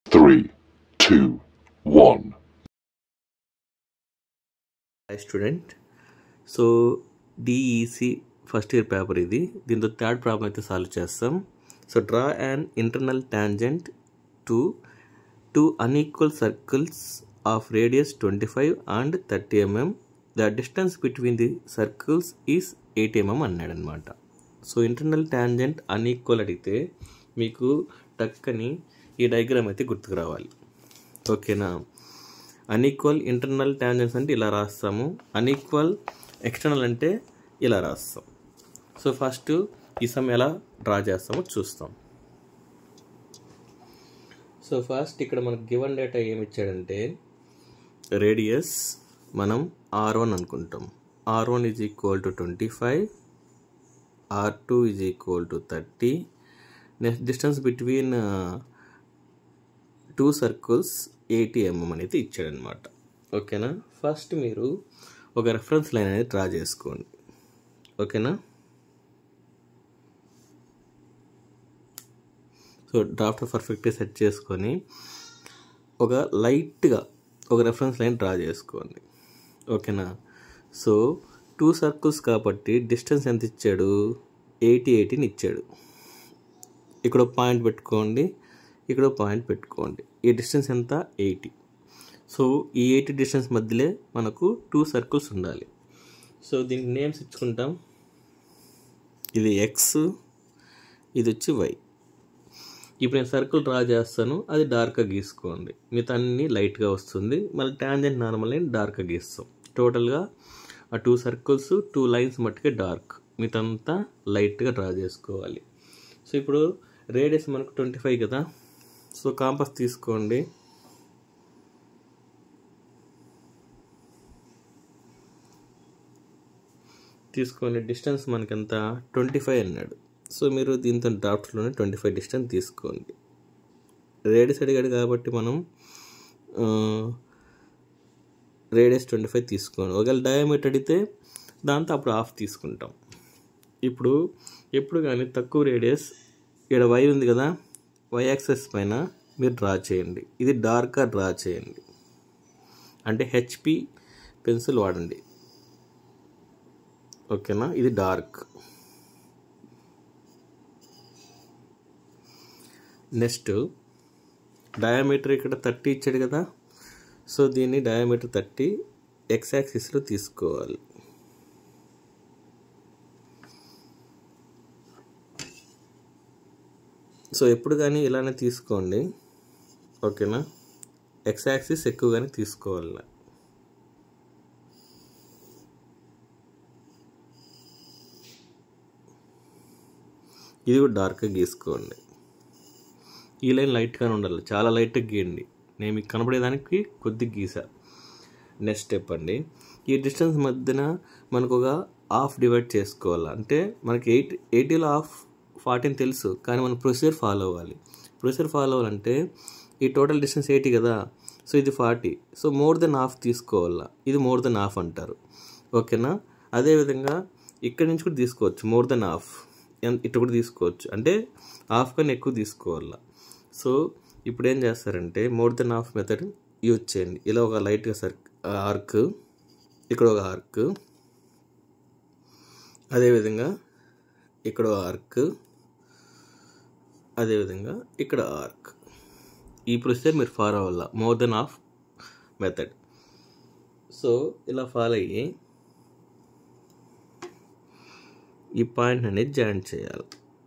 three, two, one. Hi student so DEC first year paper ఇది దీంతో third problem అయితే solve చేస్తాం so draw and internal tangent to two unequal circles of radius twenty five and thirty mm the distance between the circles is eight mm అన్నాడు అనమాట so internal tangent unequal అడిగితే మీకు టక్కని ఈ diagram అయితే గుర్తుకు రావాలి ఓకేనా అన్ఈక్వల్ ఇంటర్నల్ టాంజెన్స్ అంటే ఇలా రాస్తాము అన్ఈక్వల్ ఎక్స్టర్నల్ అంటే ఇలా రాస్తాం సో ఫస్ట్ ఈ సమ్ ఎలా డ్రా చేస్తామో చూస్తాం సో ఫస్ట్ ఇక్కడ మనకు గివన్ డేటా ఏమి ఇచ్చాడంటే రేడియస్ మనం ఆర్ వన్ అనుకుంటాం R one is equal to twenty five R two is equal to thirty next distance between two circles eighty mm అనేది ఇచ్చాడనమాట ఓకేనా ఫస్ట్ మీరు ఒక రెఫరెన్స్ లైన్ అనేది డ్రా చేసుకోండి ఓకేనా సో డ్రాఫ్ట్ పర్ఫెక్ట్గా సెట్ చేసుకొని ఒక లైట్గా ఒక రెఫరెన్స్ లైన్ డ్రా చేసుకోండి ఓకేనా సో టూ సర్కిల్స్ కాబట్టి డిస్టెన్స్ ఎంత ఇచ్చాడు ఎయిటీ ఎయిటీని ఇచ్చాడు ఇక్కడ పాయింట్ పెట్టుకోండి ఇక్కడ పాయింట్ పెట్టుకోండి ఈ డిస్టెన్స్ ఎంత ఎయిటీ సో ఈ ఎయిటీ డిస్టెన్స్ మధ్యలో మనకు టూ సర్కిల్స్ ఉండాలి సో దీనికి నేమ్స్ ఇచ్చుకుంటాం ఇది ఎక్స్ ఇది వచ్చి వై ఇప్పుడు నేను సర్కిల్ డ్రా చేస్తాను అది డార్క్గా గీసుకోండి మిగతా అన్ని లైట్గా వస్తుంది మళ్ళీ ట్యాంజెంట్ నార్మల్ లైన్ డార్క్గా గీస్తాం టోటల్గా ఆ టూ సర్కిల్స్ టూ లైన్స్ మట్టుకే డార్క్ మిగతా లైట్గా డ్రా చేసుకోవాలి సో ఇప్పుడు రేడియస్ మనకు ట్వంటీ ఫైవ్ కదా సో కాంపస్ తీసుకోండి తీసుకోండి డిస్టెన్స్ మనకి ఎంత ట్వంటీ ఫైవ్ అన్నాడు సో మీరు దీంతో డ్రాఫ్ట్లోనే ట్వంటీ ఫైవ్ డిస్టెన్స్ తీసుకోండి రేడియస్ అడిగాడు కాబట్టి మనం రేడియస్ ట్వంటీ ఫైవ్ తీసుకోండి ఒకవేళ డయామీటర్ అడిగితే దాంతో అప్పుడు హాఫ్ తీసుకుంటాం ఇప్పుడు ఎప్పుడు కానీ తక్కువ రేడియస్ ఇక్కడ వై ఉంది కదా వై యాక్సెస్ పైన మీరు డ్రా చేయండి ఇది డార్క్గా డ్రా చేయండి అంటే హెచ్పి పెన్సిల్ వాడండి ఓకేనా ఇది డార్క్ నెక్స్ట్ డయామీటర్ ఇక్కడ థర్టీ ఇచ్చాడు కదా సో దీన్ని డయామీటర్ థర్టీ ఎక్స్ యాక్సిస్లో తీసుకోవాలి సో ఎప్పుడు కానీ ఇలానే తీసుకోండి ఓకేనా ఎక్స్ యాక్సిస్ ఎక్కువగానే తీసుకోవాలి ఇది కూడా డార్క్గా గీసుకోండి ఈ లైన్ లైట్గానే ఉండాలి చాలా లైట్గా గీయండి నేను మీకు కనబడేదానికి కొద్దిగా గీసా నెక్స్ట్ స్టెప్ అండి ఈ డిస్టెన్స్ మధ్యన మనకు ఒక హాఫ్ డివైడ్ చేసుకోవాలి అంటే మనకి ఎయిట్ ఎయిటీలో హాఫ్ ఫార్టీన్ తెలుసు కానీ మనం ప్రొసీజర్ ఫాలో అవ్వాలి ప్రొసీజర్ ఫాలో అవ్వాలంటే ఈ టోటల్ డిస్టెన్స్ ఎయిటీ కదా సో ఇది forty so more than half తీసుకోవాలా ఇది మోర్ దెన్ హాఫ్ అంటారు ఓకేనా అదేవిధంగా ఇక్కడి నుంచి కూడా తీసుకోవచ్చు మోర్ దెన్ హాఫ్ ఇటు కూడా తీసుకోవచ్చు అంటే హాఫ్ కన్నా ఎక్కువ తీసుకోవాలా సో ఇప్పుడు ఏం చేస్తారంటే more than half method use చేయండి ఇలా ఒక లైట్గా సర్ ఆర్క్ ఇక్కడ ఒక ఆర్క్ అదేవిధంగా ఇక్కడ ఆర్క్ అదేవిధంగా ఇక్కడ ఆర్క్ ఈ ప్రొసీజర్ మీరు ఫాలో అవ్వాల more than half method so ఇలా ఫాలో అయ్యి ఈ పాయింట్ అనేది జాయిన్ చేయాలి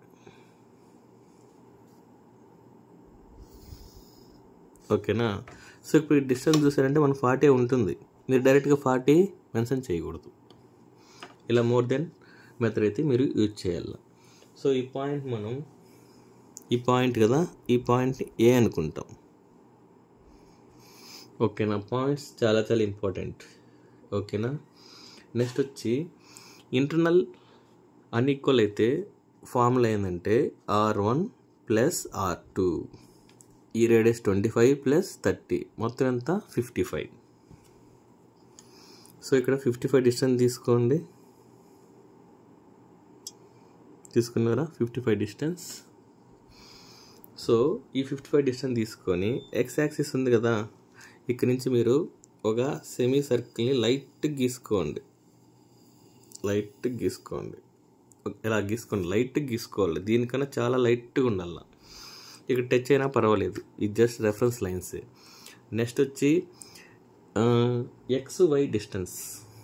ఓకేనా సో ఇప్పుడు ఈ డిస్టెన్స్ చూసారంటే మన ఫార్టీ ఉంటుంది మీరు డైరెక్ట్గా ఫార్టీ మెన్షన్ చేయకూడదు ఇలా మోర్ దెన్ మెథడ్ అయితే మీరు యూజ్ చేయాలి సో ఈ పాయింట్ మనం ఈ పాయింట్ కదా ఈ పాయింట్ ఏ అనుకుంటాం ఓకేనా పాయింట్స్ చాలా చాలా ఇంపార్టెంట్ ఓకేనా నెక్స్ట్ వచ్చి ఇంటర్నల్ అన్ఈక్వల్ అయితే ఫార్ములా ఏంటంటే R one plus R two ఈ radius twenty five plus thirty మొత్తం ఎంత ఫిఫ్టీ ఫైవ్ సో ఇక్కడ ఫిఫ్టీ ఫైవ్ డిస్టెన్స్ తీసుకోండి తీసుకున్నారా ఫిఫ్టీ ఫైవ్ డిస్టెన్స్ సో ఈ ఫిఫ్టీ ఫైవ్ డిస్టెన్స్ తీసుకొని ఎక్స్ యాక్సిస్ ఉంది కదా ఇక్కడ నుంచి మీరు ఒక సెమీ సర్కిల్ని లైట్ గీసుకోండి లైట్ గీసుకోండి ఇలా గీసుకోండి లైట్ గీసుకోవాలి దీనికన్నా చాలా లైట్గా ఉండాలి ఇక్కడ టచ్ అయినా పర్వాలేదు ఇది జస్ట్ రెఫరెన్స్ లైన్స్ నెక్స్ట్ వచ్చి X Y distance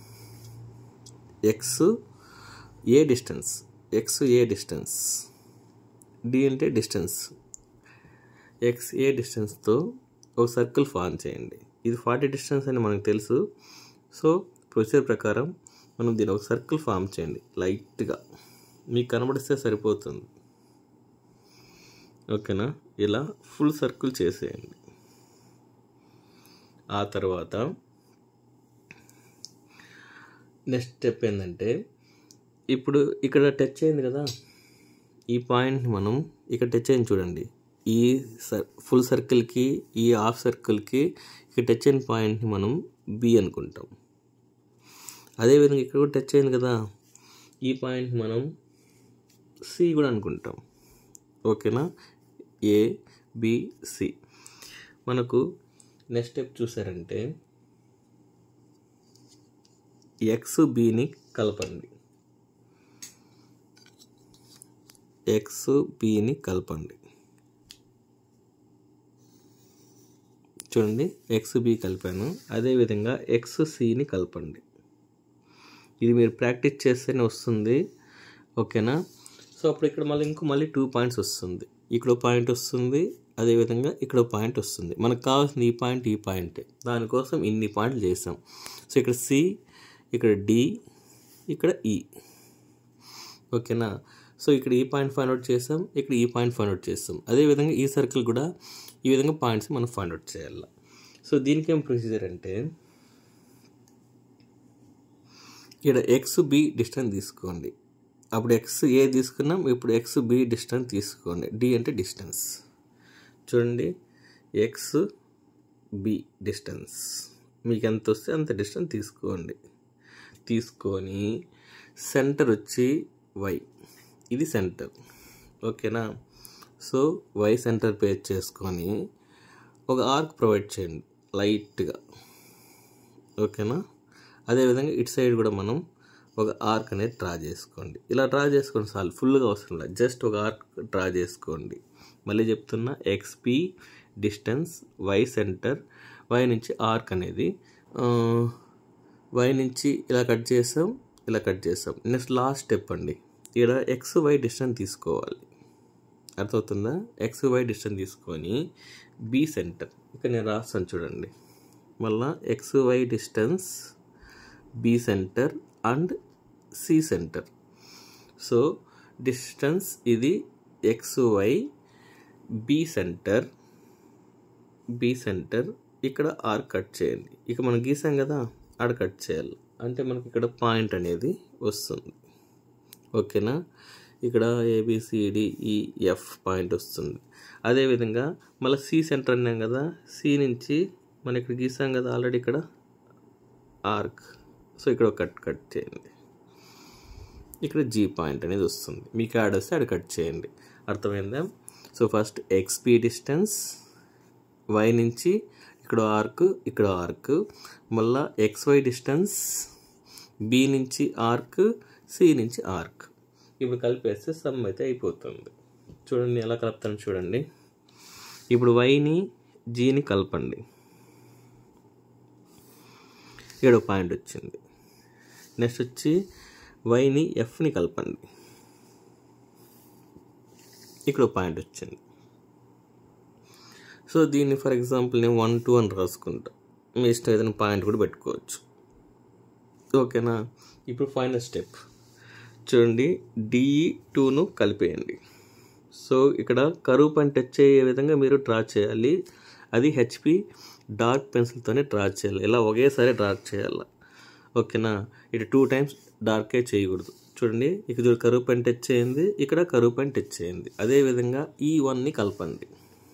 X A distance X A distance D అంటే డిస్టెన్స్ ఎక్స్ ఏ డిస్టెన్స్తో ఒక సర్కిల్ ఫార్మ్ చేయండి ఇది ఫార్టీ డిస్టెన్స్ అని మనకు తెలుసు సో ప్రొసీజర్ ప్రకారం మనం దీని ఒక సర్కిల్ ఫామ్ చేయండి లైట్గా మీకు కనబడిస్తే సరిపోతుంది ఓకేనా ఇలా ఫుల్ సర్కిల్ చేసేయండి ఆ తర్వాత నెక్స్ట్ స్టెప్ ఏంటంటే ఇప్పుడు ఇక్కడ టచ్ అయింది కదా ఈ పాయింట్ మనం ఇక్కడ టచ్ అయింది చూడండి ఈ సర్ ఫుల్ సర్కిల్కి ఈ హాఫ్ సర్కిల్కి ఇక్కడ టచ్ అయిన పాయింట్ని మనం బి అనుకుంటాం అదేవిధంగా ఇక్కడ కూడా టచ్ అయింది కదా ఈ పాయింట్ మనం సి కూడా అనుకుంటాం ఓకేనా ఏ బి సి మనకు నెక్స్ట్ స్టెప్ చూసారంటే ఎక్స్ బిని కలపండి ఎక్స్ బిని కలపండి చూడండి ఎక్స్ బి కలిపాను అదేవిధంగా ఎక్స్ సిని కలపండి ఇది మీరు ప్రాక్టీస్ చేస్తేనే వస్తుంది ఓకేనా సో అప్పుడు ఇక్కడ మళ్ళీ ఇంకో మళ్ళీ టూ పాయింట్స్ వస్తుంది ఇక్కడ పాయింట్ వస్తుంది అదేవిధంగా ఇక్కడ పాయింట్ వస్తుంది మనకు కావాల్సిన ఈ పాయింట్ ఈ పాయింటే దానికోసం ఇన్ని పాయింట్లు చేసాం సో ఇక్కడ సి ఇక్కడ డి ఇక్కడ ఈ ఓకేనా సో ఇక్కడ ఈ పాయింట్ ఫైండ్ అవుట్ చేసాం ఇక్కడ ఈ పాయింట్ ఫైండ్ అవుట్ చేస్తాం అదేవిధంగా ఈ సర్కిల్ కూడా ఈ విధంగా పాయింట్స్ మనం ఫైండ్ అవుట్ చేయాలి సో దీనికి ఏం ప్రొసీజర్ అంటే ఇక్కడ ఎక్స్ బి డిస్టెన్స్ తీసుకోండి అప్పుడు ఎక్స్ ఏ తీసుకున్నాం ఇప్పుడు ఎక్స్ బి డిస్టెన్స్ తీసుకోండి డి అంటే డిస్టెన్స్ చూడండి ఎక్స్ బి డిస్టెన్స్ మీకు ఎంత వస్తే అంత డిస్టెన్స్ తీసుకోండి తీసుకొని సెంటర్ వచ్చి వై ఇది సెంటర్ ఓకేనా సో వై సెంటర్ పేజ్ చేసుకొని ఒక ఆర్క్ ప్రొవైడ్ చేయండి లైట్గా ఓకేనా అదేవిధంగా ఇటు సైడ్ కూడా మనం ఒక ఆర్క్ అనేది డ్రా చేసుకోండి ఇలా డ్రా చేసుకోండి చాలు ఫుల్గా అవసరం లేదు జస్ట్ ఒక ఆర్క్ డ్రా చేసుకోండి మళ్ళీ చెప్తున్నా XP distance Y center Y నుంచి ఆర్క్ అనేది వై నుంచి ఇలా కట్ చేసాం ఇలా కట్ చేసాం నెక్స్ట్ లాస్ట్ స్టెప్ అండి ఇక్కడ ఎక్స్ వై డిస్టెన్స్ తీసుకోవాలి అర్థమవుతుందా ఎక్స్ వై డిస్టెన్స్ తీసుకొని బి సెంటర్ ఇక్కడ నేను రాస్తాను చూడండి మళ్ళా X Y distance B center and C center so distance ఇది X Y B center B center ఇక్కడ ఆర్ కట్ చేయండి ఇక మనం గీసాం కదా ఆడ కట్ చేయాలి అంటే మనకి ఇక్కడ పాయింట్ అనేది వస్తుంది ఓకేనా ఇక్కడ ఏబిసిడిఈఎఫ్ పాయింట్ వస్తుంది అదేవిధంగా మళ్ళీ సి సెంటర్ అన్నాం కదా సి నుంచి మనం ఇక్కడ గీసాం కదా ఆల్రెడీ ఇక్కడ ఆర్క్ సో ఇక్కడ ఒక కట్ కట్ చేయండి ఇక్కడ జీ పాయింట్ అనేది వస్తుంది మీకు యాడ్ వస్తే ఆడ కట్ చేయండి అర్థమైందా so first XP distance Y నుంచి ఇక్కడ ఆర్క్ ఇక్కడ ఆర్క్ మళ్ళా ఎక్స్వై డిస్టెన్స్ బి నుంచి ఆర్క్ సి నుంచి ఆర్క్ ఇప్పుడు కలిపేస్తే సమ్ అయితే అయిపోతుంది చూడండి ఎలా కలుపుతాను చూడండి ఇప్పుడు వైని జీని కలపండి ఏడో పాయింట్ వచ్చింది నెక్స్ట్ వచ్చి వైని ఎఫ్ని కలపండి ఇక్కడ పాయింట్ వచ్చింది సో దీన్ని ఫర్ ఎగ్జాంపుల్ నేను వన్ టూ అని రాసుకుంటా మీ ఇష్టం ఏదైనా పాయింట్ కూడా పెట్టుకోవచ్చు ఓకేనా ఇప్పుడు ఫైనల్ స్టెప్ చూడండి డిఈ టూను కలిపేయండి సో ఇక్కడ కరువు పైన టచ్ అయ్యే విధంగా మీరు డ్రా చేయాలి అది హెచ్పి డార్క్ పెన్సిల్తోనే డ్రా చేయాలి ఇలా ఒకేసారి డ్రా చేయాలి ఓకేనా ఇటు టూ టైమ్స్ డార్కే చేయకూడదు చూడండి ఇక్కడ చూడు కరువు పైన టచ్ చేయండి ఇక్కడ కరువు పైన టచ్ చేయండి అదేవిధంగా ఈ వన్ని కలపండి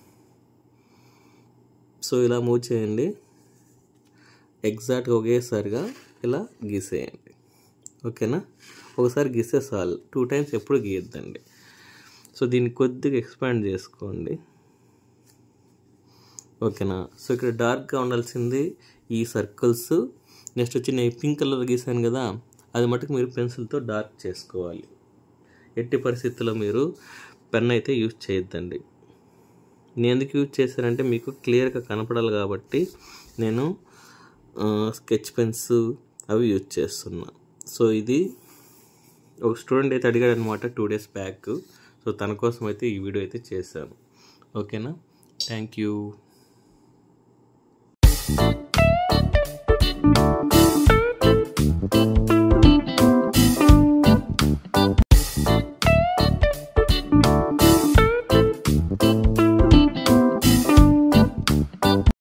సో ఇలా మూవ్ చేయండి ఎగ్జాక్ట్గా ఒకేసారిగా ఇలా గీసేయండి ఓకేనా ఒకసారి గీస్తే చాలు టూ టైమ్స్ ఎప్పుడు గీయద్దండి సో దీన్ని కొద్దిగా ఎక్స్పాండ్ చేసుకోండి ఓకేనా సో ఇక్కడ డార్క్గా ఉండాల్సింది ఈ సర్కిల్స్ నెక్స్ట్ వచ్చి నేను పింక్ కలర్ గీసాను కదా అది మటుకు మీరు పెన్సిల్తో డార్క్ చేసుకోవాలి ఎట్టి పరిస్థితుల్లో మీరు పెన్ అయితే యూజ్ చేయొద్దండి నేను ఎందుకు యూజ్ చేశానంటే మీకు క్లియర్గా కనపడాలి కాబట్టి నేను స్కెచ్ పెన్స్ అవి యూజ్ చేస్తున్నా సో ఇది ఒక స్టూడెంట్ అయితే అడిగాడు అనమాట టూ డేస్ బ్యాక్ సో తన కోసం అయితే ఈ వీడియో అయితే చేశాను ఓకేనా థ్యాంక్ యూ